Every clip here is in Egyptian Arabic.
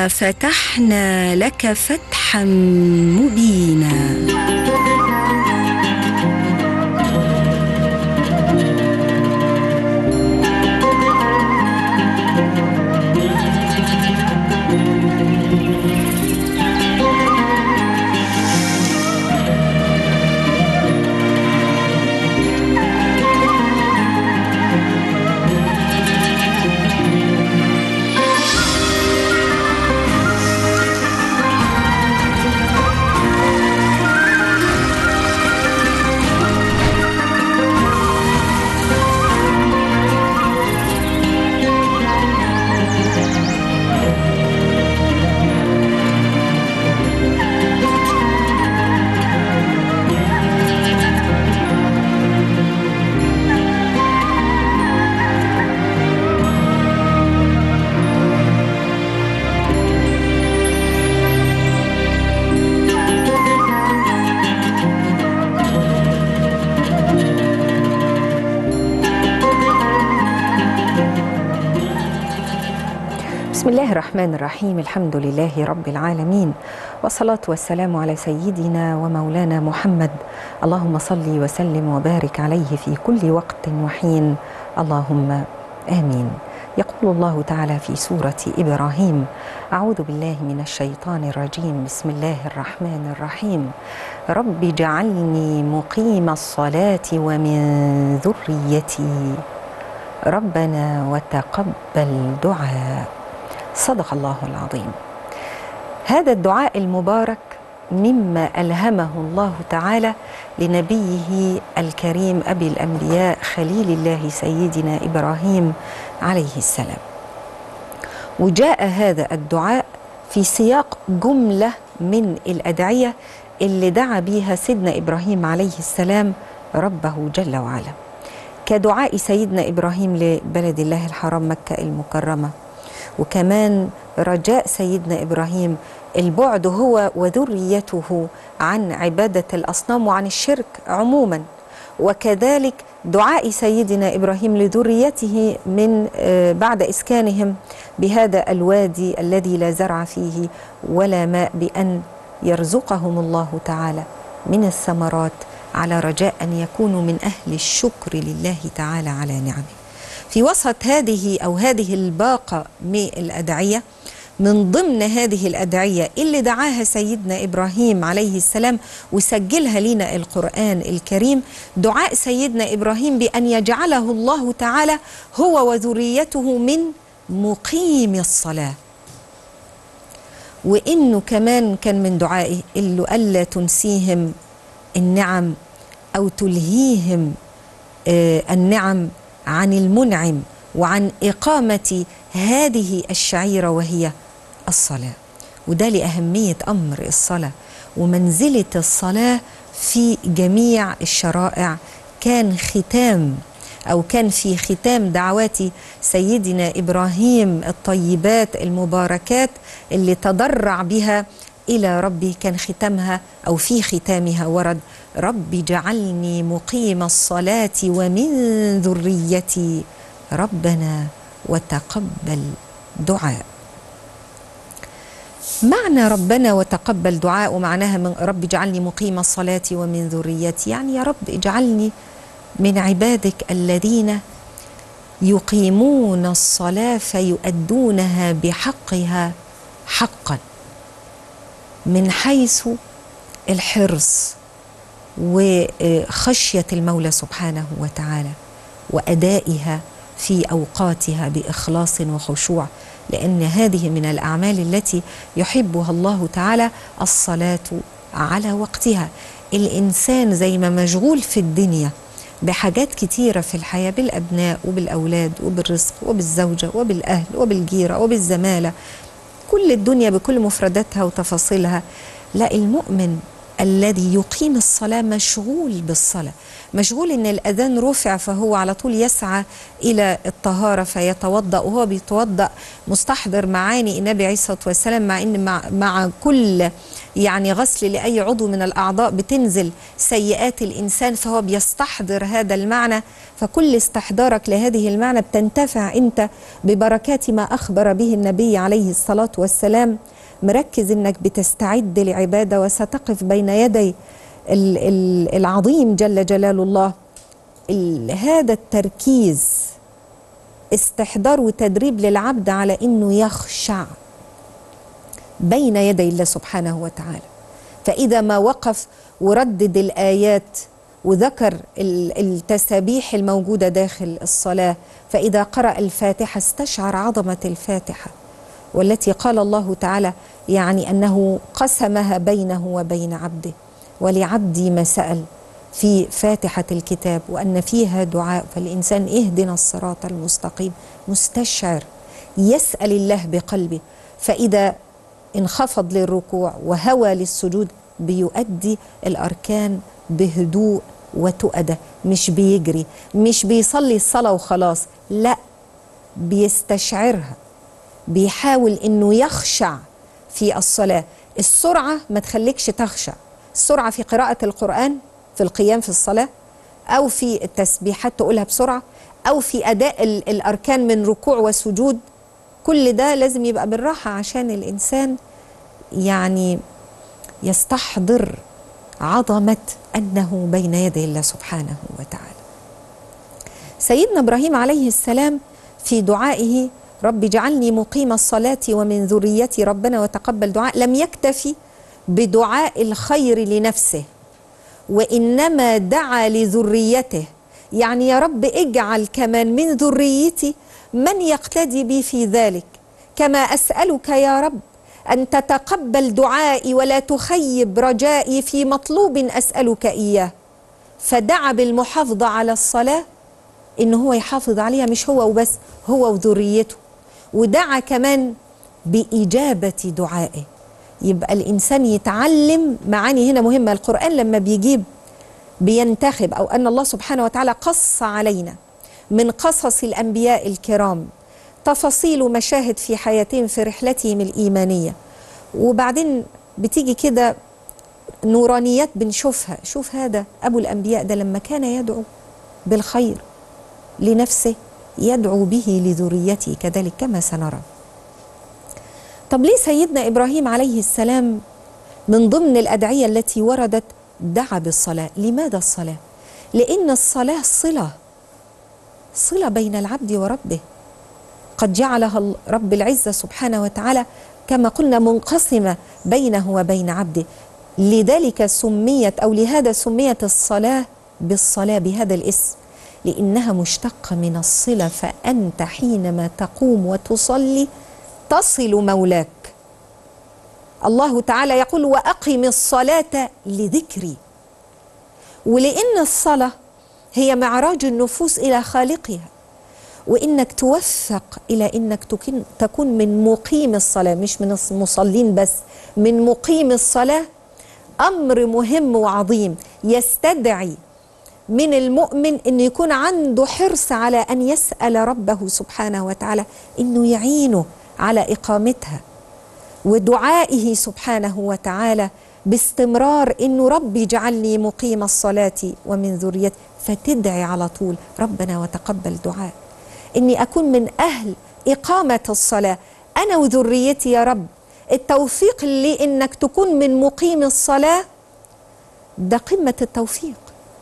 إنا فتحنا لك فتحا مبينا بسم الله الرحمن الرحيم الحمد لله رب العالمين والصلاة والسلام على سيدنا ومولانا محمد اللهم صل وسلم وبارك عليه في كل وقت وحين اللهم آمين يقول الله تعالى في سورة إبراهيم أعوذ بالله من الشيطان الرجيم بسم الله الرحمن الرحيم رب اجعلني مقيم الصلاة ومن ذريتي ربنا وتقبل دعاء صدق الله العظيم هذا الدعاء المبارك مما الهمه الله تعالى لنبيه الكريم ابي الانبياء خليل الله سيدنا ابراهيم عليه السلام وجاء هذا الدعاء في سياق جمله من الادعيه اللي دعا بها سيدنا ابراهيم عليه السلام ربه جل وعلا كدعاء سيدنا ابراهيم لبلد الله الحرام مكه المكرمه وكمان رجاء سيدنا ابراهيم البعد هو وذريته عن عباده الاصنام وعن الشرك عموما وكذلك دعاء سيدنا ابراهيم لذريته من بعد اسكانهم بهذا الوادي الذي لا زرع فيه ولا ماء بان يرزقهم الله تعالى من الثمرات على رجاء ان يكونوا من اهل الشكر لله تعالى على نعمه في وسط هذه او هذه الباقه من الادعيه من ضمن هذه الادعيه اللي دعاها سيدنا ابراهيم عليه السلام وسجلها لنا القران الكريم دعاء سيدنا ابراهيم بان يجعله الله تعالى هو وذريته من مقيم الصلاه وانه كمان كان من دعائه اللي الا تنسيهم النعم او تلهيهم آه النعم عن المنعم وعن إقامة هذه الشعيرة وهي الصلاة وده لأهمية أمر الصلاة ومنزلة الصلاة في جميع الشرائع كان ختام أو كان في ختام دعوات سيدنا إبراهيم الطيبات المباركات اللي تضرع بها إلى ربي كان ختامها أو في ختامها ورد رب اجعلني مقيم الصلاة ومن ذريتي ربنا وتقبل دعاء معنى ربنا وتقبل دعاء ومعناها من رب اجعلني مقيم الصلاة ومن ذريتي يعني يا رب اجعلني من عبادك الذين يقيمون الصلاة فيؤدونها بحقها حقا من حيث الحرص وخشيه المولى سبحانه وتعالى وادائها في اوقاتها باخلاص وخشوع لان هذه من الاعمال التي يحبها الله تعالى الصلاه على وقتها الانسان زي ما مشغول في الدنيا بحاجات كتيرة في الحياة بالأبناء وبالأولاد وبالرزق وبالزوجة وبالأهل وبالجيرة وبالزمالة كل الدنيا بكل مفرداتها وتفاصيلها لا المؤمن الذي يقيم الصلاة مشغول بالصلاة مشغول ان الاذان رفع فهو على طول يسعى الى الطهاره فيتوضا وهو بيتوضا مستحضر معاني النبي عليه الصلاه والسلام مع ان مع, مع كل يعني غسل لاي عضو من الاعضاء بتنزل سيئات الانسان فهو بيستحضر هذا المعنى فكل استحضارك لهذه المعنى بتنتفع انت ببركات ما اخبر به النبي عليه الصلاه والسلام مركز انك بتستعد لعباده وستقف بين يدي العظيم جل جلال الله هذا التركيز استحضار وتدريب للعبد على انه يخشع بين يدي الله سبحانه وتعالى فاذا ما وقف وردد الايات وذكر التسابيح الموجوده داخل الصلاه فاذا قرا الفاتحه استشعر عظمه الفاتحه والتي قال الله تعالى يعني انه قسمها بينه وبين عبده ولعبدي ما سأل في فاتحة الكتاب وأن فيها دعاء فالإنسان اهدنا الصراط المستقيم مستشعر يسأل الله بقلبه فإذا انخفض للركوع وهوى للسجود بيؤدي الأركان بهدوء وتؤدة مش بيجري مش بيصلي الصلاة وخلاص لا بيستشعرها بيحاول انه يخشع في الصلاة السرعة ما تخليكش تخشع السرعة في قراءة القرآن في القيام في الصلاة أو في التسبيحات تقولها بسرعة أو في أداء الأركان من ركوع وسجود كل ده لازم يبقى بالراحة عشان الإنسان يعني يستحضر عظمة أنه بين يدي الله سبحانه وتعالى سيدنا إبراهيم عليه السلام في دعائه رب اجعلني مقيم الصلاة ومن ذريتي ربنا وتقبل دعاء لم يكتفي بدعاء الخير لنفسه وانما دعا لذريته يعني يا رب اجعل كمان من ذريتي من يقتدي بي في ذلك كما اسالك يا رب ان تتقبل دعائي ولا تخيب رجائي في مطلوب اسالك اياه فدعا بالمحافظه على الصلاه ان هو يحافظ عليها مش هو وبس هو وذريته ودعا كمان باجابه دعائه يبقى الانسان يتعلم معاني هنا مهمه القران لما بيجيب بينتخب او ان الله سبحانه وتعالى قص علينا من قصص الانبياء الكرام تفاصيل ومشاهد في حياتهم في رحلتهم الايمانيه وبعدين بتيجي كده نورانيات بنشوفها شوف هذا ابو الانبياء ده لما كان يدعو بالخير لنفسه يدعو به لذريته كذلك كما سنرى طب ليه سيدنا ابراهيم عليه السلام من ضمن الادعيه التي وردت دعا بالصلاه لماذا الصلاه لان الصلاه صله صله بين العبد وربه قد جعلها رب العزه سبحانه وتعالى كما قلنا منقسمه بينه وبين عبده لذلك سميت او لهذا سميت الصلاه بالصلاه بهذا الاسم لانها مشتقه من الصله فانت حينما تقوم وتصلي تصل مولاك الله تعالى يقول واقم الصلاه لذكري ولان الصلاه هي معراج النفوس الى خالقها وانك توفق الى انك تكون من مقيم الصلاه مش من المصلين بس من مقيم الصلاه امر مهم وعظيم يستدعي من المؤمن ان يكون عنده حرص على ان يسال ربه سبحانه وتعالى انه يعينه على اقامتها ودعائه سبحانه وتعالى باستمرار انه ربي اجعلني مقيم الصلاه ومن ذريتي فتدعي على طول ربنا وتقبل دعاء اني اكون من اهل اقامه الصلاه انا وذريتي يا رب التوفيق لي انك تكون من مقيم الصلاه ده قمه التوفيق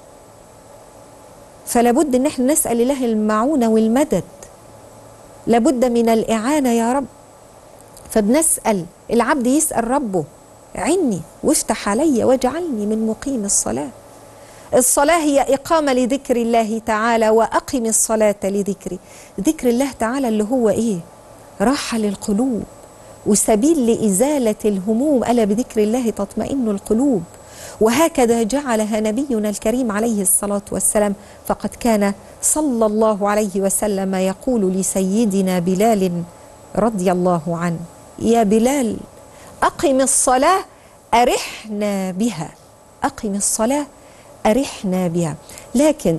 فلا بد ان احنا نسال الله المعونه والمدد لابد من الاعانه يا رب فبنسال العبد يسال ربه عني وافتح علي واجعلني من مقيم الصلاه الصلاه هي اقامه لذكر الله تعالى واقم الصلاه لذكري ذكر الله تعالى اللي هو ايه راحه للقلوب وسبيل لازاله الهموم الا بذكر الله تطمئن القلوب وهكذا جعلها نبينا الكريم عليه الصلاه والسلام فقد كان صلى الله عليه وسلم يقول لسيدنا بلال رضي الله عنه يا بلال اقم الصلاه ارحنا بها أقم الصلاة أرحنا بها لكن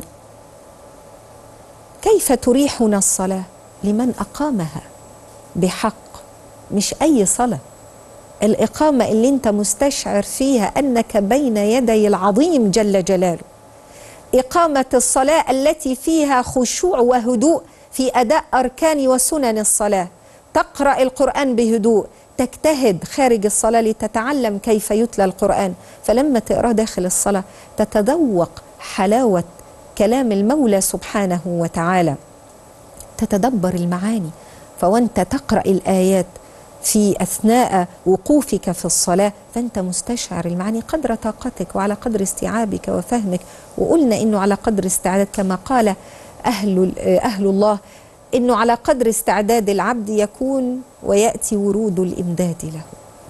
كيف تريحنا الصلاة لمن أقامها بحق مش أي صلاة الإقامة اللي أنت مستشعر فيها أنك بين يدي العظيم جل جلاله إقامة الصلاة التي فيها خشوع وهدوء في أداء أركان وسنن الصلاة تقرأ القرآن بهدوء تجتهد خارج الصلاة لتتعلم كيف يتلى القرآن فلما تقرأ داخل الصلاة تتذوق حلاوة كلام المولى سبحانه وتعالى تتدبر المعاني فوانت تقرأ الآيات في أثناء وقوفك في الصلاة فأنت مستشعر المعاني قدر طاقتك وعلى قدر استيعابك وفهمك وقلنا إنه على قدر استعداد كما قال أهل, أهل الله إنه على قدر استعداد العبد يكون ويأتي ورود الإمداد له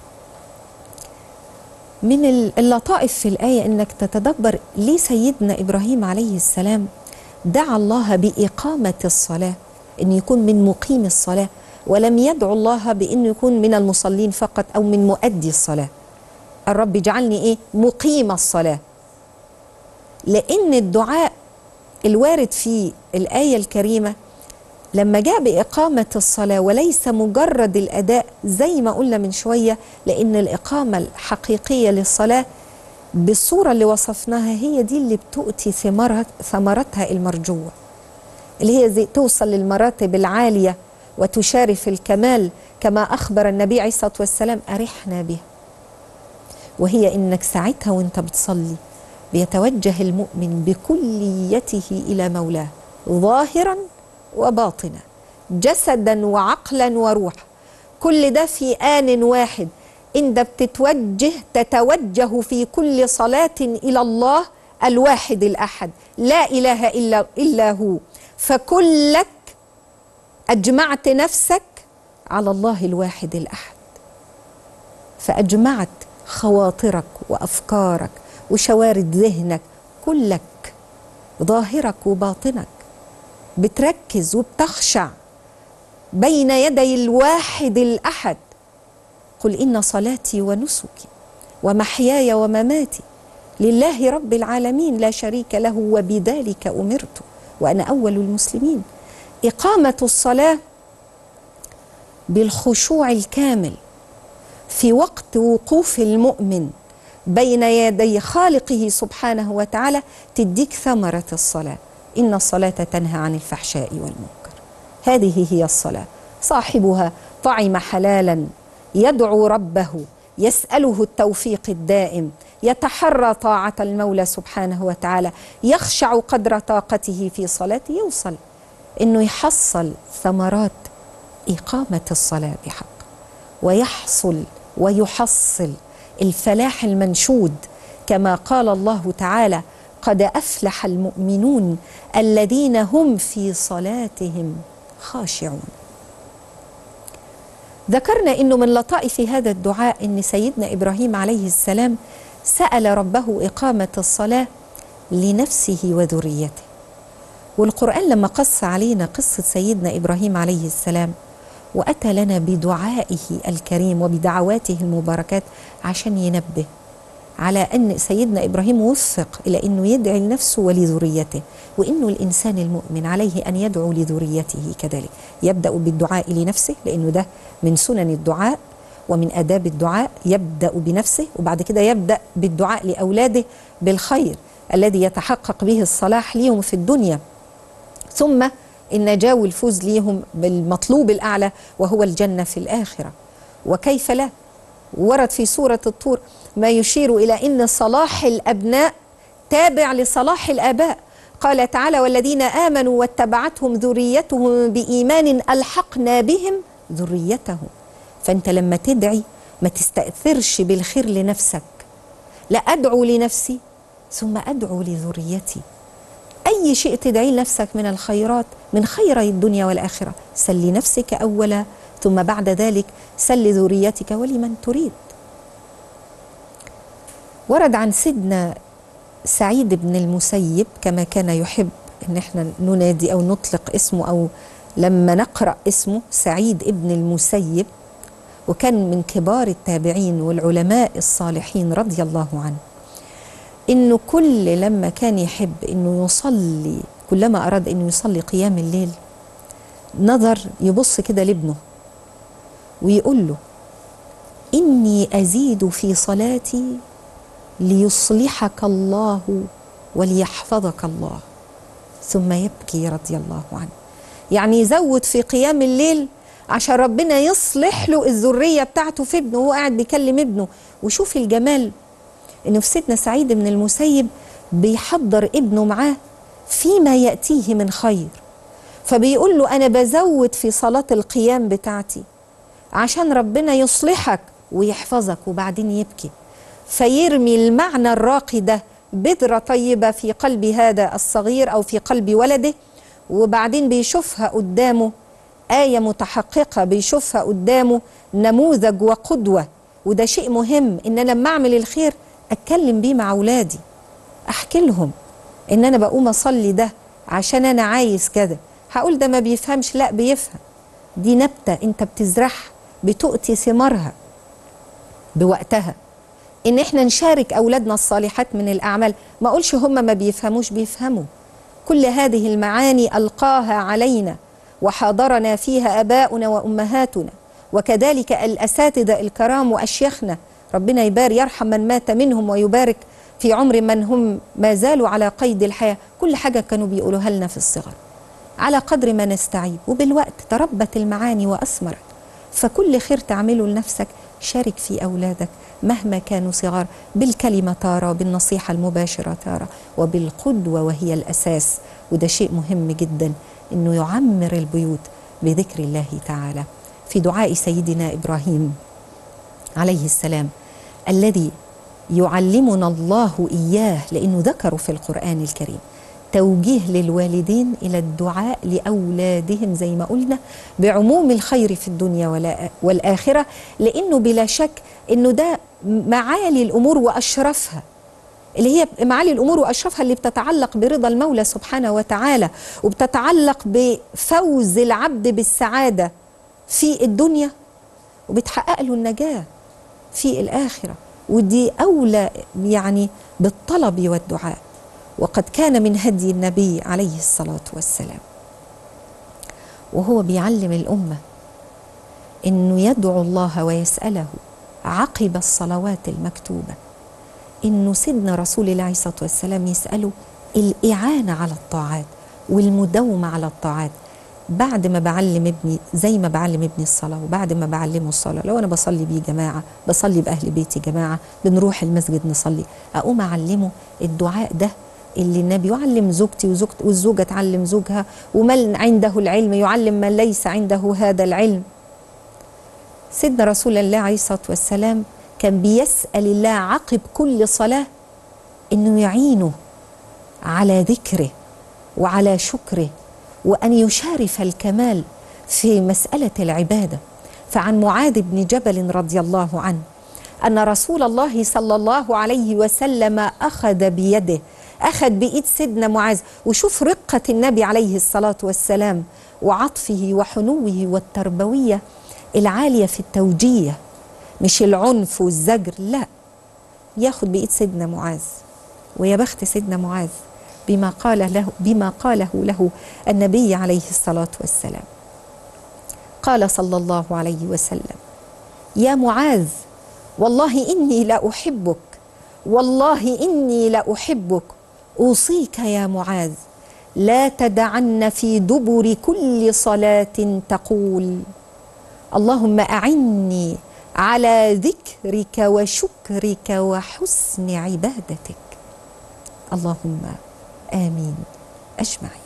من اللطائف في الآية أنك تتدبر ليه سيدنا إبراهيم عليه السلام دعا الله بإقامة الصلاة أن يكون من مقيم الصلاة ولم يدعو الله بأنه يكون من المصلين فقط أو من مؤدي الصلاة الرب اجعلني إيه مقيم الصلاة لأن الدعاء الوارد في الآية الكريمة لما جاء بإقامة الصلاة وليس مجرد الأداء زي ما قلنا من شوية لأن الإقامة الحقيقية للصلاة بالصورة اللي وصفناها هي دي اللي بتؤتي ثمرت ثمرتها المرجوة اللي هي زي توصل للمراتب العالية وتشارف الكمال كما أخبر النبي عليه الصلاة والسلام أرحنا بها وهي إنك ساعتها وانت بتصلي بيتوجه المؤمن بكليته إلى مولاه ظاهرا وباطنا جسدا وعقلا وروحا كل ده في آن واحد انت بتتوجه تتوجه في كل صلاة إلى الله الواحد الأحد لا إله إلا, إلا هو فكلك أجمعت نفسك على الله الواحد الأحد فأجمعت خواطرك وأفكارك وشوارد ذهنك كلك ظاهرك وباطنك بتركز وبتخشع بين يدي الواحد الأحد قل إن صلاتي ونسكي ومحياي ومماتي لله رب العالمين لا شريك له وبذلك أمرت وأنا أول المسلمين إقامة الصلاة بالخشوع الكامل في وقت وقوف المؤمن بين يدي خالقه سبحانه وتعالى تديك ثمرة الصلاة إن الصلاة تنهى عن الفحشاء والمنكر هذه هي الصلاة صاحبها طعم حلالا يدعو ربه يسأله التوفيق الدائم يتحرى طاعة المولى سبحانه وتعالى يخشع قدر طاقته في صلاته يوصل انه يحصل ثمرات اقامه الصلاه بحق ويحصل ويحصل الفلاح المنشود كما قال الله تعالى قد افلح المؤمنون الذين هم في صلاتهم خاشعون ذكرنا انه من لطائف هذا الدعاء ان سيدنا ابراهيم عليه السلام سال ربه اقامه الصلاه لنفسه وذريته والقرآن لما قص علينا قصة سيدنا إبراهيم عليه السلام وأتى لنا بدعائه الكريم وبدعواته المباركات عشان ينبه على أن سيدنا إبراهيم وفق إلى أنه يدعي لنفسه ولذريته وأنه الإنسان المؤمن عليه أن يدعو لذريته كذلك يبدأ بالدعاء لنفسه لأنه ده من سنن الدعاء ومن آداب الدعاء يبدأ بنفسه وبعد كده يبدأ بالدعاء لأولاده بالخير الذي يتحقق به الصلاح ليهم في الدنيا ثم النجاة والفوز ليهم بالمطلوب الأعلى وهو الجنة في الآخرة وكيف لا ورد في سورة الطور ما يشير إلى أن صلاح الأبناء تابع لصلاح الآباء قال تعالى والذين آمنوا واتبعتهم ذريتهم بإيمان ألحقنا بهم ذريتهم فأنت لما تدعي ما تستأثرش بالخير لنفسك لا أدعو لنفسي ثم أدعو لذريتي أي شيء تدعي لنفسك من الخيرات من خيري الدنيا والآخرة سل نفسك أولا ثم بعد ذلك سل ذريتك ولمن تريد ورد عن سيدنا سعيد بن المسيب كما كان يحب ان احنا ننادي او نطلق اسمه او لما نقرا اسمه سعيد ابن المسيب وكان من كبار التابعين والعلماء الصالحين رضي الله عنه انه كل لما كان يحب انه يصلي كلما اراد انه يصلي قيام الليل نظر يبص كده لابنه ويقول له اني ازيد في صلاتي ليصلحك الله وليحفظك الله ثم يبكي رضي الله عنه يعني يزود في قيام الليل عشان ربنا يصلح له الذرية بتاعته في ابنه وهو قاعد بيكلم ابنه وشوف الجمال انه في سيدنا سعيد بن المسيب بيحضر ابنه معاه فيما يأتيه من خير فبيقول له أنا بزود في صلاة القيام بتاعتي عشان ربنا يصلحك ويحفظك وبعدين يبكي فيرمي المعنى الراقي ده بذرة طيبة في قلب هذا الصغير أو في قلب ولده وبعدين بيشوفها قدامه آية متحققة بيشوفها قدامه نموذج وقدوة وده شيء مهم إن أنا لما أعمل الخير أتكلم بيه مع أولادي أحكي لهم إن أنا بقوم أصلي ده عشان أنا عايز كده هقول ده ما بيفهمش لا بيفهم دي نبتة أنت بتزرعها بتؤتي ثمارها بوقتها ان احنا نشارك اولادنا الصالحات من الاعمال ما اقولش هم ما بيفهموش بيفهموا كل هذه المعاني القاها علينا وحاضرنا فيها اباؤنا وامهاتنا وكذلك الاساتذه الكرام واشياخنا ربنا يبارك يرحم من مات منهم ويبارك في عمر من هم ما زالوا على قيد الحياه كل حاجه كانوا بيقولوها لنا في الصغر على قدر ما نستعيد وبالوقت تربت المعاني واثمرت فكل خير تعمله لنفسك شارك في اولادك مهما كانوا صغار بالكلمة تارة بالنصيحة المباشرة تارة وبالقدوة وهي الأساس وده شيء مهم جدا أنه يعمر البيوت بذكر الله تعالى في دعاء سيدنا إبراهيم عليه السلام الذي يعلمنا الله إياه لأنه ذكره في القرآن الكريم توجيه للوالدين إلى الدعاء لأولادهم زي ما قلنا بعموم الخير في الدنيا والآخرة لأنه بلا شك أنه ده معالي الأمور وأشرفها اللي هي معالي الأمور وأشرفها اللي بتتعلق برضا المولى سبحانه وتعالى وبتتعلق بفوز العبد بالسعادة في الدنيا وبتحقق له النجاة في الآخرة ودي أولى يعني بالطلب والدعاء وقد كان من هدي النبي عليه الصلاة والسلام وهو بيعلم الأمة إنه يدعو الله ويسأله عقب الصلوات المكتوبة إنه سيدنا رسول الله عليه الصلاة والسلام يسأله الإعانة على الطاعات والمداومة على الطاعات بعد ما بعلم ابني زي ما بعلم ابني الصلاة وبعد ما بعلمه الصلاة لو أنا بصلي بيه جماعة بصلي بأهل بيتي جماعة بنروح المسجد نصلي أقوم أعلمه الدعاء ده اللي النبي يعلم زوجتي وزوجت والزوجة تعلم زوجها ومن عنده العلم يعلم من ليس عنده هذا العلم سيدنا رسول الله عليه الصلاة والسلام كان بيسأل الله عقب كل صلاة إنه يعينه على ذكره وعلى شكره وأن يشارف الكمال في مسألة العبادة فعن معاذ بن جبل رضي الله عنه أن رسول الله صلى الله عليه وسلم أخذ بيده أخذ بإيد سيدنا معاذ وشوف رقة النبي عليه الصلاة والسلام وعطفه وحنوه والتربوية العالية في التوجيه مش العنف والزجر لا ياخد بإيد سيدنا معاذ ويا بخت سيدنا معاذ بما قال له بما قاله له النبي عليه الصلاة والسلام قال صلى الله عليه وسلم يا معاذ والله إني لأحبك والله إني لأحبك أوصيك يا معاذ لا تدعن في دبر كل صلاة تقول اللهم أعني على ذكرك وشكرك وحسن عبادتك اللهم آمين أجمعين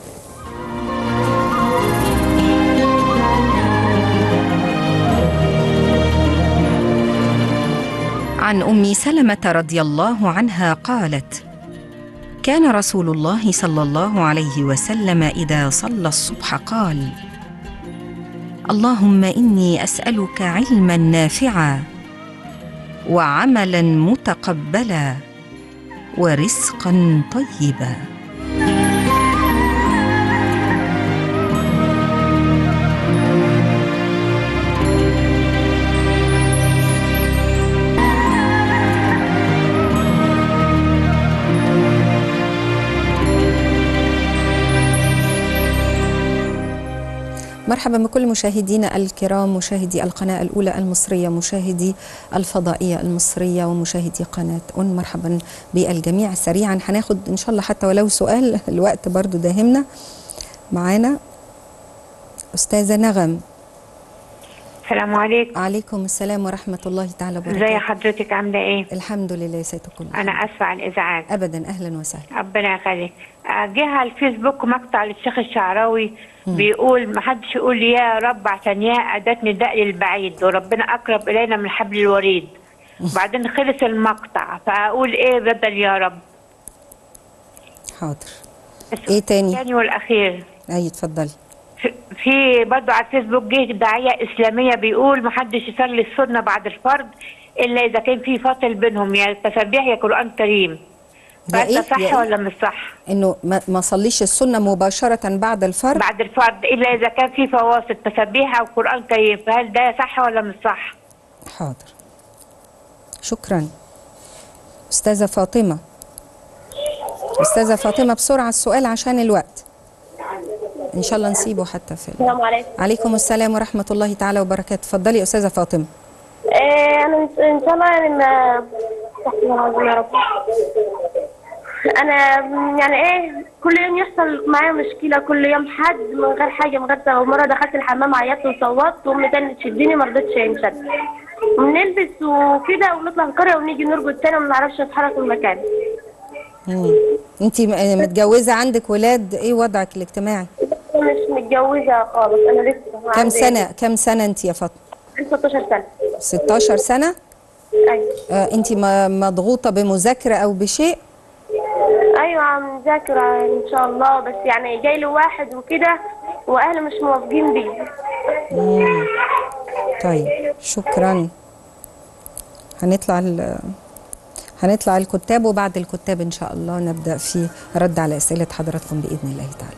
عن ام سلمه رضي الله عنها قالت كان رسول الله صلى الله عليه وسلم اذا صلى الصبح قال اللهم اني اسالك علما نافعا وعملا متقبلا ورزقا طيبا مرحبا بكل مشاهدينا الكرام مشاهدي القناة الأولى المصرية مشاهدي الفضائية المصرية ومشاهدي قناة أون مرحبا بالجميع سريعا هناخد إن شاء الله حتى ولو سؤال الوقت برضو داهمنا معانا أستاذة نغم السلام عليكم عليكم السلام ورحمة الله تعالى ازي وبركاته حضرتك عامله ايه الحمد لله يا ست الكل انا اسفه على الازعاج أبدا أهلا وسهلا ربنا يخليك آه، جه على الفيسبوك مقطع للشيخ الشعراوي بيقول ما حدش يقول يا رب عشان يا اداه نداء للبعيد وربنا اقرب الينا من حبل الوريد وبعدين خلص المقطع فاقول ايه بدل يا رب حاضر إيه تاني؟ الثاني والاخير أي اتفضلي في- في برضه على الفيسبوك جه داعيه اسلاميه بيقول ما حدش يصلي السنه بعد الفرض الا اذا كان في فاصل بينهم يا تسبيح يا قران كريم يا إيه؟ فانت صح يا إيه؟ ولا مش صح؟ إنه ما ما صليش السنة مباشرة بعد الفرض بعد الفرض الا اذا كان في فواصل تسبيح او قران كريم فهل ده صح ولا مش صح؟ حاضر شكرا أستاذة فاطمة أستاذة فاطمة بسرعة السؤال عشان الوقت إن شاء الله نسيبه حتى في السلام عليكم عليكم السلام ورحمة الله تعالى وبركاته اتفضلي يا أستاذة فاطمة آه، انا إن- ان شاء الله يعني ما استغفر الله العظيم يا رب انا يعني ايه كل يوم يحصل معايا مشكله كل يوم حد من غير حاجه من غير سبب مره دخلت الحمام عيطت وصوتت وامي تاني تشدني ما رضتش انشد ونلبس وكده ونطلع القريه ونيجي نرقد تاني وما نعرفش نتحرك من المكان أنت متجوزة عندك ولاد إيه وضعك الاجتماعي مش متجوزه خالص انا لسه كم عندي- سنة كم سنة أنت يا فاطمة عندي 16 سنه 16 سنة ايوه آه أنت م- مضغوطة بمذاكرة أو بشيء ايوه عم مذاكرة ان شاء الله بس يعني جاي له واحد وكده واهلي مش موافقين بيه طيب شكرا هنطلع ال هنطلع الكتاب وبعد الكتاب ان شاء الله نبدا في رد على اسئله حضراتكم باذن الله تعالى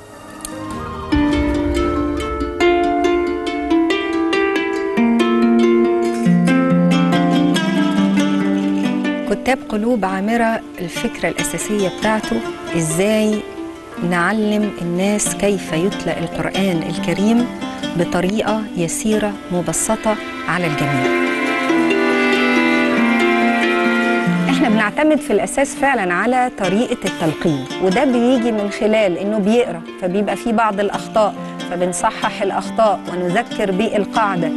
كتاب قلوب عامرة الفكرة الأساسية بتاعته إزاي نعلم الناس كيف يتلى القرآن الكريم بطريقة يسيرة مبسطة على الجميع احنا بنعتمد في الاساس فعلا على طريقه التلقين وده بيجي من خلال انه بيقرا فبيبقى فيه بعض الاخطاء فبنصحح الاخطاء ونذكر بالقاعده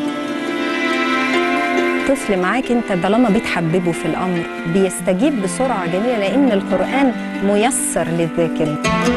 طفل معاك انت طالما بتحببه في الامر بيستجيب بسرعه جميله لان القران ميسر للذاكرين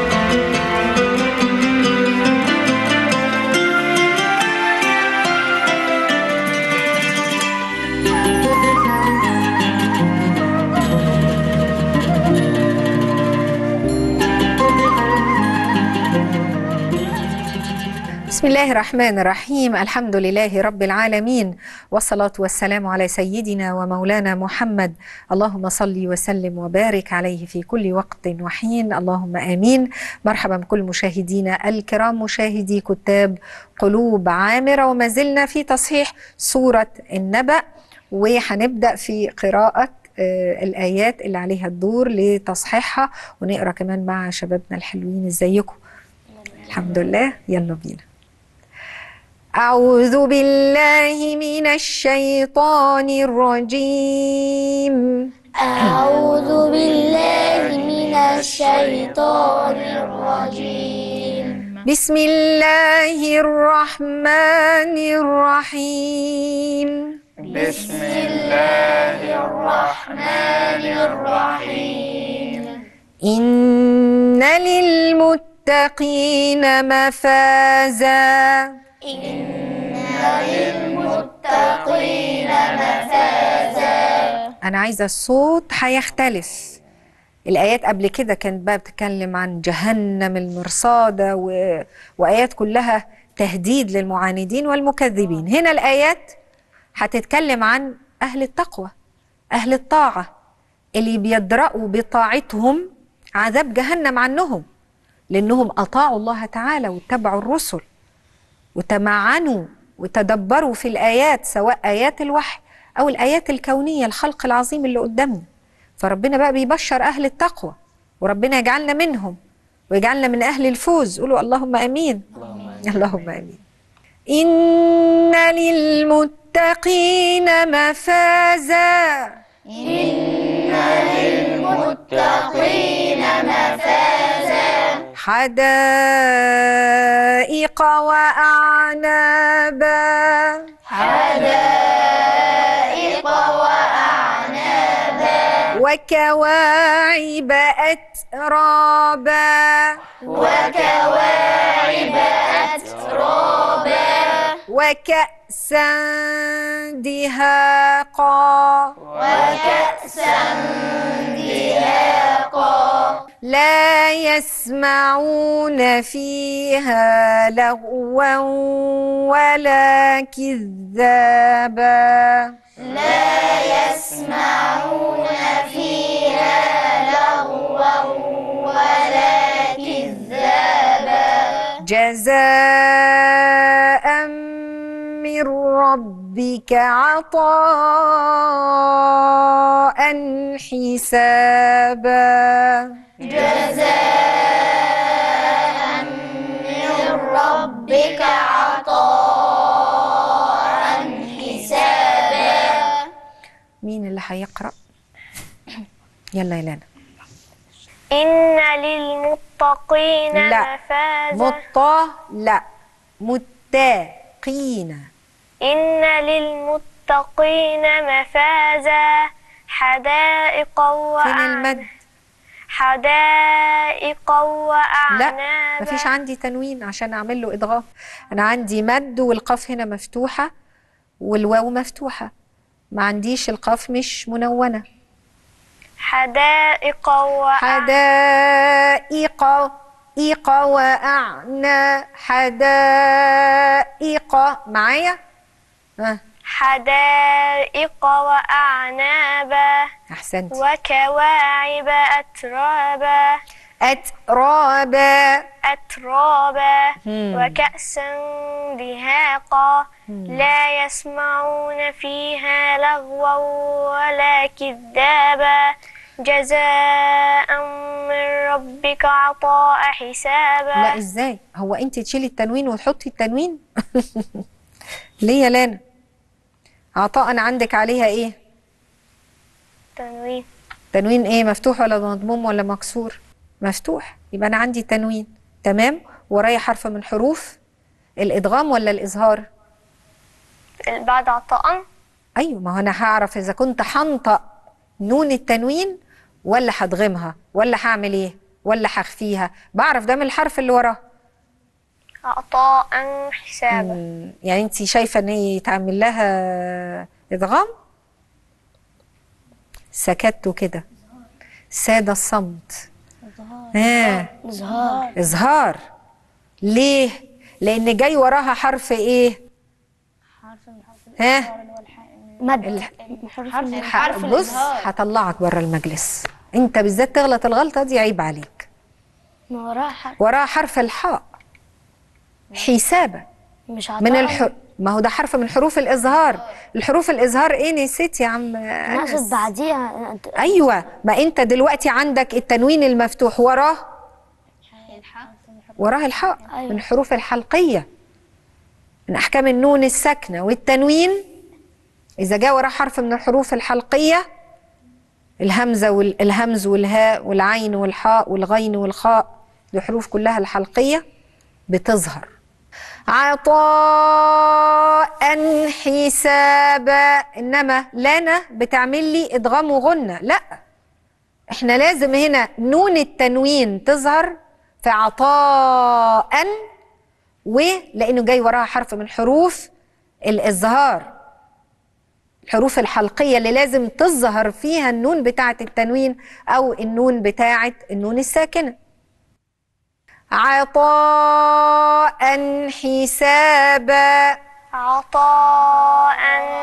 بسم الله الرحمن الرحيم الحمد لله رب العالمين والصلاة والسلام على سيدنا ومولانا محمد اللهم صل وسلم وبارك عليه في كل وقت وحين اللهم آمين مرحبا بكل مشاهدينا الكرام مشاهدي كتاب قلوب عامرة وما زلنا في تصحيح سورة النبأ وهنبدأ في قراءة آه، الآيات اللي عليها الدور لتصحيحها ونقرأ كمان مع شبابنا الحلوين ازيكم الحمد لله يلا بينا أعوذ بالله من الشيطان الرجيم أعوذ بالله من الشيطان الرجيم بسم الله الرحمن الرحيم بسم الله الرحمن الرحيم إن للمتقين مفازا للمتقين مفازا أنا عايزة الصوت هيختلف الآيات قبل كده كانت بقى بتتكلم عن جهنم المرصادة و... وآيات كلها تهديد للمعاندين والمكذبين هنا الآيات هتتكلم عن أهل التقوى أهل الطاعة اللي بيدرأوا بطاعتهم عذاب جهنم عنهم لأنهم أطاعوا الله تعالى واتبعوا الرسل وتمعنوا وتدبروا في الآيات سواء آيات الوحي أو الآيات الكونية الخلق العظيم اللي قدامنا فربنا بقى بيبشر أهل التقوى وربنا يجعلنا منهم ويجعلنا من أهل الفوز قولوا اللهم أمين اللهم امين ان للمتقين مفازا للمتقين مفازا حدائق واعنابا حدائق وأعنابا وكواعب اترابا وكواعب أترابا وكأسا دهاقا وكأسا دهاقا لا يسمعون فيها لغوا ولا كذابا لا يسمعون فيها لغوا ولا كذابا جزاء من ربك عطاء حسابا جزاء من ربك عطاء حسابا مين اللي هيقرأ يلا يا لانا إن للمتقين لا. مفازا مطا لا متقين إن للمتقين مفازا حدائق فين وأعناب المد حدائق لا وأعنابا مفيش عندي تنوين عشان اعمل له ادغام انا عندي مد والقاف هنا مفتوحه والواو مفتوحه ما عنديش القاف مش منونه حدائق وأعنابا حدائق إيق وأعنى حدائق معايا ها حدائق وأعنابا أحسنت وكواعب أترابا أترابا أترابا مم. وكأسا دهاقا لا يسمعون فيها لغوا ولا كذابا جزاء من ربك عطاء حسابا لا إزاي هو أنت تشيلي التنوين وتحطي التنوين ليه يا لانا عطاء عندك عليها إيه تنوين تنوين إيه مفتوح ولا مضموم ولا مكسور مفتوح يبقى أنا عندي تنوين تمام ورايا حرف من حروف الإدغام ولا الإظهار بعد عطاء ايوه ما هو انا هعرف اذا كنت هنطق نون التنوين ولا هدغمها ولا هعمل ايه ولا هخفيها بعرف ده من الحرف اللي وراه عطاء حسابا مم، يعني انت شايفه ان هي يتعمل لها ادغام سكتوا كده ساد الصمت ها إظهار اظهار ليه لان جاي وراها حرف ايه ها مد ح- بص هطلعك بره المجلس انت بالذات تغلط الغلطه دي عيب عليك ما وراها حرف وراها حرف الحاء حسابة مش عطاء من الح... ما هو ده حرف من حروف الإظهار الحروف الإظهار إيه نسيت يا عم أنا أنس أقصد بعديها أنت- أيوة ما أنت دلوقتي عندك التنوين المفتوح وراه وراه الحاء أيوة. من الحروف الحلقية من أحكام النون الساكنة والتنوين إذا جاء وراه حرف من الحروف الحلقية الهمزة والهمز والهاء والعين والحاء والغين والخاء دي حروف كلها الحلقية بتظهر عطاء حسابا انما لنا بتعمل لي ادغام وغنة لا احنا لازم هنا نون التنوين تظهر في عطاء ولانه جاي وراها حرف من حروف الاظهار الحروف الحلقية اللي لازم تظهر فيها النون بتاعة التنوين أو النون بتاعة النون الساكنة عطاء حسابا عطاء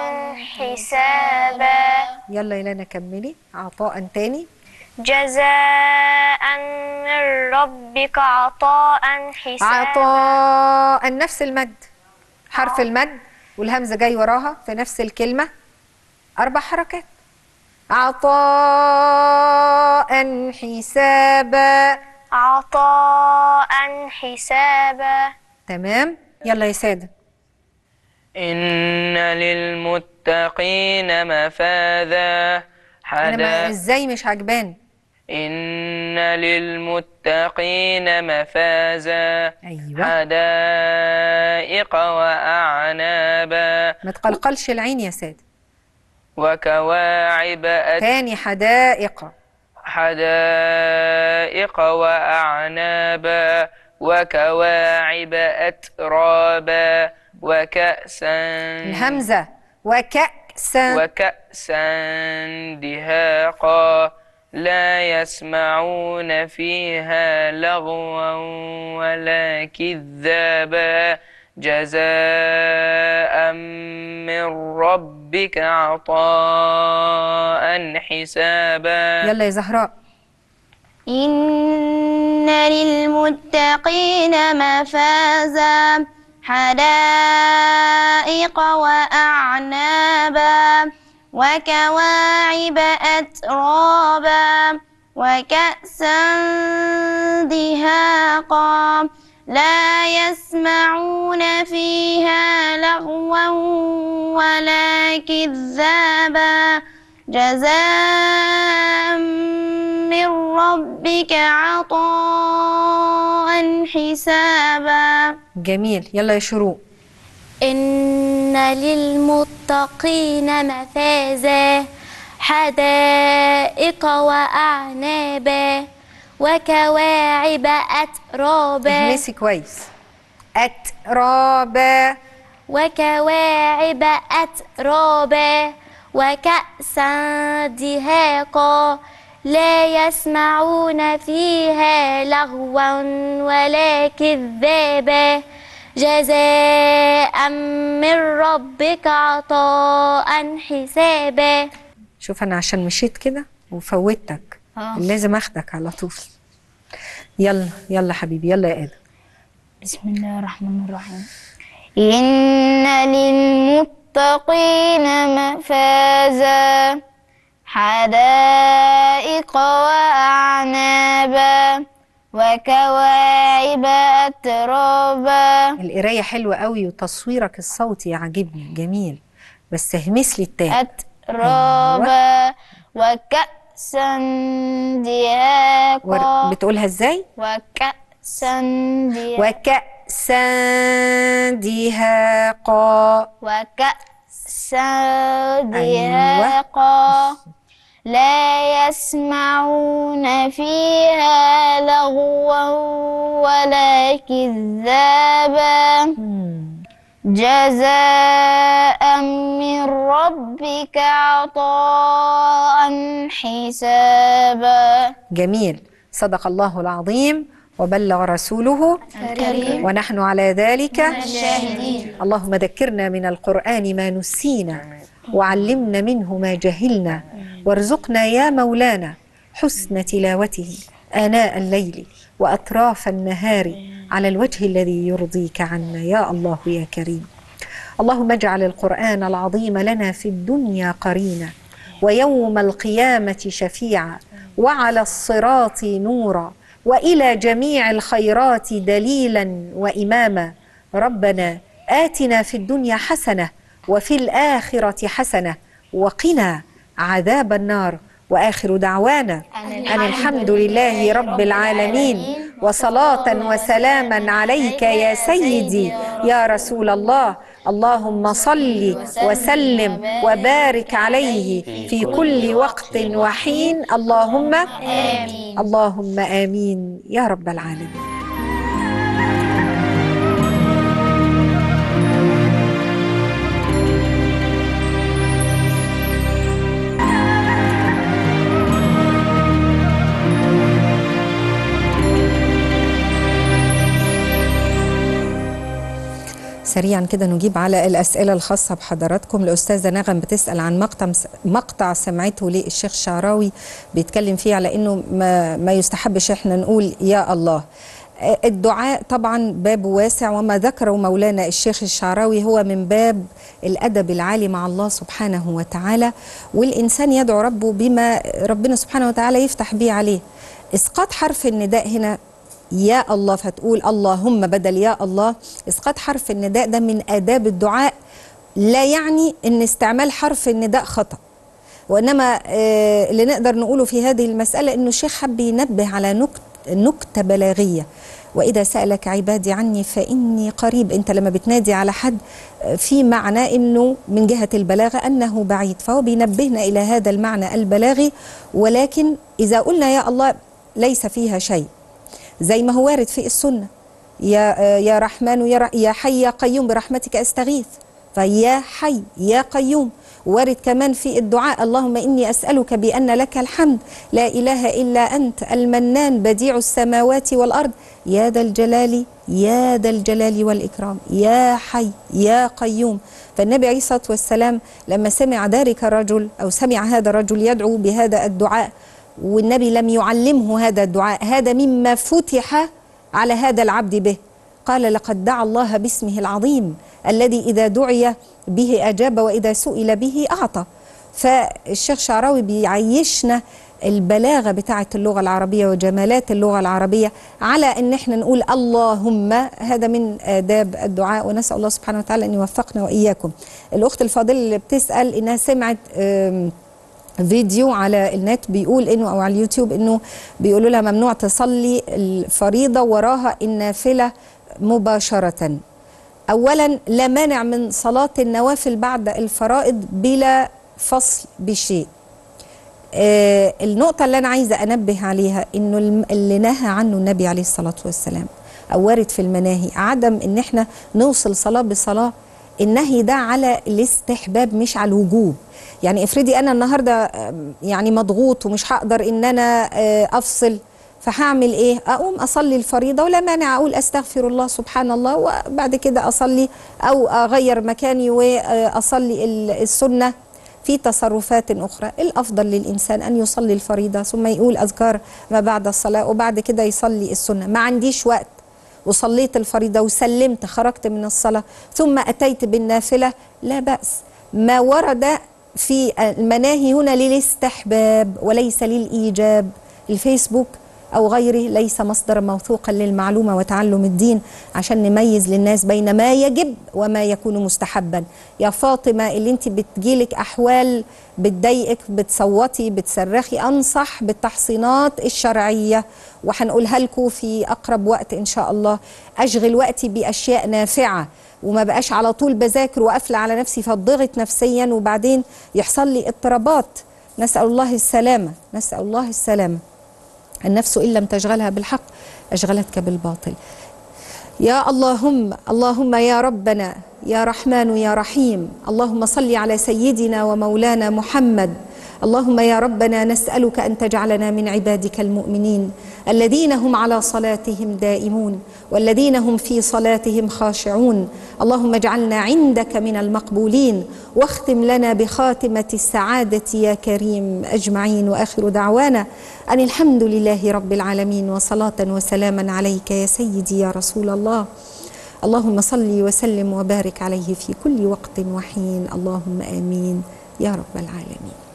حسابا يلا يا لنا كملي عطاء تاني جزاء من ربك عطاء حسابا عطاء نفس المد حرف المد والهمزة جاي وراها في نفس الكلمة أربع حركات عطاء حسابا عطاء حسابا تمام يلا يا ساده إن للمتقين مفازا انا ما حدا ازاي مش عجباني إن للمتقين مفازا ايوه حدائق وأعنابا ما تقلقلش العين يا ساده وكواعب أت- تاني حدائق حدائق وأعنابا وكواعب أترابا وكأسا الهمزه وكأسا وكأسا دهاقا لا يسمعون فيها لغوا ولا كذابا جزاء من ربك عطاء حسابا يلا يا زهراء إن للمتقين مفازا حدائق وأعنابا وكواعب أترابا وكأسا دهاقا لا يسمعون فيها لغوا ولا كذابا جزاء من ربك عطاء حسابا جميل يلا يا شروق إن للمتقين مفازا حدائق وأعنابا وكواعب أترابا اهمسي كويس اترابا وكواعب أترابا وكأسا دهاقا لا يسمعون فيها لغوا ولا كذابا جزاء من ربك عطاء حسابا شوف انا عشان مشيت كده وفوتك لازم اخدك على طول يلا يلا حبيبي يلا يا ادم بسم الله الرحمن الرحيم إن للمتقين مفازا حدائق وأعنابا وكواعب أترابا القرايه حلوه قوي وتصويرك الصوتي عاجبني جميل بس اهمس لي التاء أترابا وكأسا ور... دهاقا بتقولها ازاي وكأسا دهاقا وكأسا دهاقا وكأسا دهاقا لا يسمعون فيها لغوا ولا كذابا مم. جزاء من ربك عطاء حسابا جميل صدق الله العظيم وبلغ رسوله الكريم ونحن على ذلك الشاهدين اللهم ذكرنا من القرآن ما نسينا وعلمنا منه ما جهلنا وارزقنا يا مولانا حسن تلاوته آناء الليل وأطراف النهار على الوجه الذي يرضيك عنا يا الله يا كريم اللهم اجعل القرآن العظيم لنا في الدنيا قرينا ويوم القيامة شفيعا وعلى الصراط نورا وإلى جميع الخيرات دليلا وإماما ربنا آتنا في الدنيا حسنة وفي الآخرة حسنة وقنا عذاب النار وآخر دعوانا أن الحمد لله رب العالمين وصلاة وسلاما عليك يا سيدي يا رسول الله اللهم صل وسلم وبارك عليه في كل وقت وحين اللهم آمين اللهم آمين يا رب العالمين سريعا كده نجيب على الأسئلة الخاصة بحضراتكم الأستاذة نغم بتسأل عن مقطع مقطع سمعته للشيخ الشعراوي بيتكلم فيه على إنه ما, ما يستحبش إحنا نقول يا الله الدعاء طبعا باب واسع وما ذكره مولانا الشيخ الشعراوي هو من باب الأدب العالي مع الله سبحانه وتعالى والإنسان يدعو ربه بما ربنا سبحانه وتعالى يفتح به عليه إسقاط حرف النداء هنا يا الله فتقول اللهم بدل يا الله اسقاط حرف النداء ده من آداب الدعاء لا يعني ان استعمال حرف النداء خطأ وانما آه، اللي نقدر نقوله في هذه المساله انه الشيخ حب ينبه على نكت نكته بلاغيه واذا سالك عبادي عني فاني قريب انت لما بتنادي على حد آه، في معنى انه من جهه البلاغه انه بعيد فهو بينبهنا الى هذا المعنى البلاغي ولكن اذا قلنا يا الله ليس فيها شيء زي ما هو وارد في السنه يا آه، يا رحمن يا ر- يا حي يا قيوم برحمتك استغيث فيا حي يا قيوم وارد كمان في الدعاء اللهم اني اسالك بان لك الحمد لا اله الا انت المنان بديع السماوات والارض يا ذا الجلال يا ذا الجلال والاكرام يا حي يا قيوم فالنبي عليه الصلاه والسلام لما سمع ذلك الرجل او سمع هذا الرجل يدعو بهذا الدعاء والنبي لم يعلمه هذا الدعاء هذا مما فتح على هذا العبد به قال لقد دعا الله باسمه العظيم الذي إذا دعي به أجاب وإذا سئل به أعطى فالشيخ شعراوي بيعيشنا البلاغة بتاعة اللغة العربية وجمالات اللغة العربية على أن احنا نقول اللهم هذا من آداب الدعاء ونسأل الله سبحانه وتعالى أن يوفقنا وإياكم الأخت الفاضلة اللي بتسأل إنها سمعت آم، فيديو على النت بيقول انه او على اليوتيوب انه بيقولوا لها ممنوع تصلي الفريضه وراها النافله مباشره. اولا لا مانع من صلاه النوافل بعد الفرائض بلا فصل بشيء. آه النقطة اللي أنا عايزة أنبه عليها إنه الم- اللي نهى عنه النبي عليه الصلاة والسلام أو وارد في المناهي عدم إن إحنا نوصل صلاة بصلاة النهي ده على الاستحباب مش على الوجوب يعني افرضي أنا النهاردة آم، يعني مضغوط ومش هقدر إن أنا آه، أفصل فهعمل ايه اقوم اصلي الفريضه ولا مانع اقول استغفر الله سبحان الله وبعد كده اصلي او اغير مكاني واصلي ال- السنه في تصرفات أخرى الأفضل للإنسان أن يصلي الفريضة ثم يقول أذكار ما بعد الصلاة وبعد كده يصلي السنة ما عنديش وقت وصليت الفريضة وسلمت خرجت من الصلاة ثم أتيت بالنافلة لا بأس ما ورد في المناهي هنا للاستحباب وليس للإيجاب الفيسبوك أو غيره ليس مصدرا موثوقا للمعلومة وتعلم الدين عشان نميز للناس بين ما يجب وما يكون مستحبا يا فاطمة اللي انت بتجيلك أحوال بتضايقك بتصوتي بتصرخي أنصح بالتحصينات الشرعية وهنقولها لكم في أقرب وقت إن شاء الله أشغل وقتي بأشياء نافعة وما بقاش على طول بذاكر وقافلة على نفسي فاتضغط نفسيا وبعدين يحصل لي اضطرابات نسأل الله السلامة نسأل الله السلامة النفس إن لم تشغلها بالحق أشغلتك بالباطل يا اللهم اللهم يا ربنا يا رحمن يا رحيم اللهم صل على سيدنا ومولانا محمد اللهم يا ربنا نسألك أن تجعلنا من عبادك المؤمنين الذين هم على صلاتهم دائمون والذين هم في صلاتهم خاشعون اللهم اجعلنا عندك من المقبولين واختم لنا بخاتمة السعادة يا كريم أجمعين وآخر دعوانا أن الحمد لله رب العالمين وصلاة وسلاما عليك يا سيدي يا رسول الله اللهم صل وسلم وبارك عليه في كل وقت وحين اللهم آمين يا رب العالمين